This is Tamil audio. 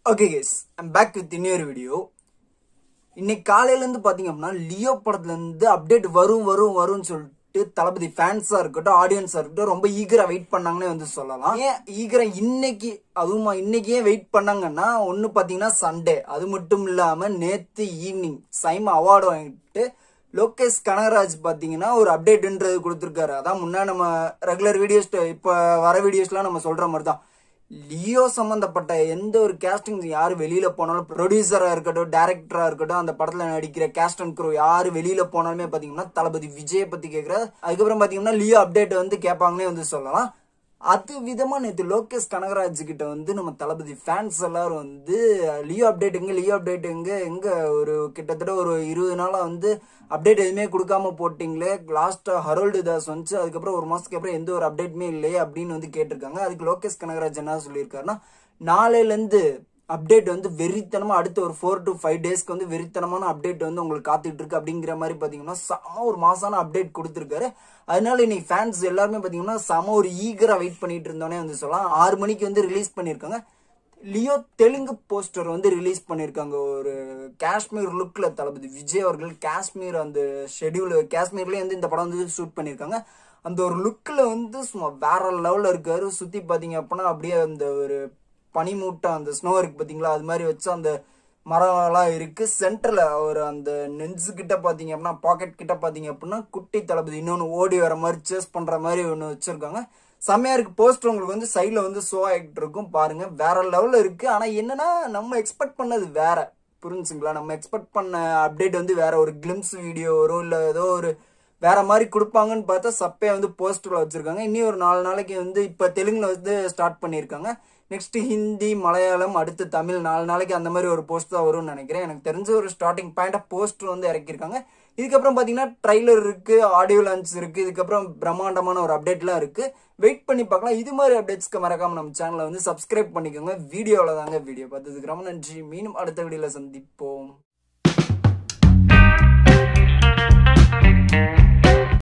okay guys I'm back with இன்னொரு வீடியோ இன்னைக்கு காலையிலேருந்து பார்த்தீங்க அப்படின்னா லியோ படத்துலேருந்து அப்டேட் வரும் வரும் வரும்னு சொல்லிட்டு தளபதி ஃபேன்ஸாக இருக்கட்டும் ஆடியன்ஸாக இருக்கட்டும் ரொம்ப ஈகராக வெயிட் பண்ணாங்கன்னே வந்து சொல்லலாம் ஏன் ஈகராக இன்னைக்கு அதுவுமா இன்னைக்கு ஏன் வெயிட் பண்ணாங்கன்னா ஒன்று பார்த்தீங்கன்னா சண்டே அது மட்டும் இல்லாமல் நேற்று ஈவினிங் சைம் அவார்டு வாங்கிட்டு லோகேஷ் கனகராஜ் பார்த்தீங்கன்னா ஒரு அப்டேட்ன்றது கொடுத்துருக்காரு அதான் முன்னே நம்ம ரெகுலர் வீடியோஸ் இப்போ வர வீடியோஸ்லாம் நம்ம சொல்கிற மாதிரி தான் லியோ சம்பந்தப்பட்ட எந்த ஒரு கேஸ்டிங் யார் வெளியில போனாலும் ப்ரொடியூசரா இருக்கட்டும் டேரக்டரா இருக்கட்டும் அந்த படத்துல நடிக்கிற கேஸ்ட் அண்ட் க்ரூ யார் வெளியில போனாலுமே பாத்தீங்கன்னா தளபதி விஜயை பத்தி கேக்குற அதுக்கப்புறம் பாத்தீங்கன்னா லியோ அப்டேட் வந்து கேட்பாங்கன்னே வந்து சொல்லலாம் அது விதமா நேற்று லோகேஷ் கனகராஜ் கிட்ட வந்து நம்ம தளபதி ஃபேன்ஸ் எல்லாரும் வந்து லியோ அப்டேட் எங்க லியோ அப்டேட் எங்க எங்க ஒரு கிட்டத்தட்ட ஒரு இருபது நாளா வந்து அப்டேட் எதுவுமே கொடுக்காம போட்டிங்களே லாஸ்டா ஹரோல்டு தாஸ் வந்துச்சு அதுக்கப்புறம் ஒரு மாசத்துக்கு அப்புறம் எந்த ஒரு அப்டேட்டுமே இல்லையே அப்படின்னு வந்து கேட்டிருக்காங்க அதுக்கு லோகேஷ் கனகராஜ் என்ன சொல்லியிருக்காருன்னா நாளையில இருந்து அப்டேட் வந்து வெறித்தனமா அடுத்த ஒரு ஃபோர் டு ஃபைவ் டேஸ்க்கு வந்து வெறித்தனமான அப்டேட் வந்து உங்களுக்கு காத்துட்டு இருக்கு அப்படிங்கிற மாதிரி பாத்தீங்கன்னா செம ஒரு மாசான அப்டேட் கொடுத்துருக்காரு அதனால இன்னைக்கு ஃபேன்ஸ் எல்லாருமே பாத்தீங்கன்னா செம ஒரு ஈகரா வெயிட் பண்ணிட்டு இருந்தோன்னே வந்து சொல்லலாம் ஆறு மணிக்கு வந்து ரிலீஸ் பண்ணியிருக்காங்க லியோ தெலுங்கு போஸ்டர் வந்து ரிலீஸ் பண்ணியிருக்காங்க ஒரு காஷ்மீர் லுக்ல தளபதி விஜய் அவர்கள் காஷ்மீர் அந்த ஷெடியூல் காஷ்மீர்லயே வந்து இந்த படம் வந்து ஷூட் பண்ணியிருக்காங்க அந்த ஒரு லுக்கில் வந்து சும்மா வேற லெவலில் இருக்காரு சுற்றி பார்த்தீங்க அப்படின்னா அப்படியே அந்த ஒரு பனிமூட்டம் அந்த ஸ்னோ இருக்கு பார்த்தீங்களா அது மாதிரி வச்சு அந்த மரம்லாம் இருக்கு சென்டர்ல ஒரு அந்த நெஞ்சு கிட்ட பாத்தீங்க அப்படின்னா பாக்கெட் கிட்ட பாத்தீங்க அப்படின்னா குட்டி தளபதி இன்னொன்னு ஓடி வர மாதிரி சேஸ் பண்ற மாதிரி ஒன்று வச்சிருக்காங்க செம்மையா இருக்கு போஸ்டர் உங்களுக்கு வந்து சைட்ல வந்து ஷோ ஆகிட்டு இருக்கும் பாருங்க வேற லெவல்ல இருக்கு ஆனா என்னன்னா நம்ம எக்ஸ்பெக்ட் பண்ணது வேற புரிஞ்சுங்களா நம்ம எக்ஸ்பெக்ட் பண்ண அப்டேட் வந்து வேற ஒரு கிளிம்ஸ் வீடியோ வரும் இல்ல ஏதோ ஒரு வேற மாதிரி கொடுப்பாங்கன்னு பார்த்தா சப்பையா வந்து போஸ்டர்ல வச்சிருக்காங்க இனி ஒரு நாலு நாளைக்கு வந்து இப்ப தெலுங்குல வந்து ஸ்டார்ட் பண்ணியிருக்காங்க நெக்ஸ்ட் ஹிந்தி மலையாளம் அடுத்து தமிழ் நாலு நாளைக்கு அந்த மாதிரி ஒரு போஸ்ட் தான் வரும்னு நினைக்கிறேன் எனக்கு தெரிஞ்ச ஒரு ஸ்டார்டிங் பாயிண்ட் ஆஃப் போஸ்டர் வந்து இறக்கியிருக்காங்க இதுக்கப்புறம் பார்த்தீங்கன்னா ட்ரைலர் இருக்கு ஆடியோ லான்ச் இருக்கு இதுக்கப்புறம் பிரம்மாண்டமான ஒரு அப்டேட்லாம் இருக்கு வெயிட் பண்ணி பார்க்கலாம் இது மாதிரி அப்டேட்ஸ்க்கு மறக்காம நம்ம சேனலை வந்து சப்ஸ்கிரைப் பண்ணிக்கோங்க வீடியோவில் தாங்க வீடியோ பார்த்ததுக்கு ரொம்ப நன்றி மீண்டும் அடுத்த வீடியோவில் சந்திப்போம்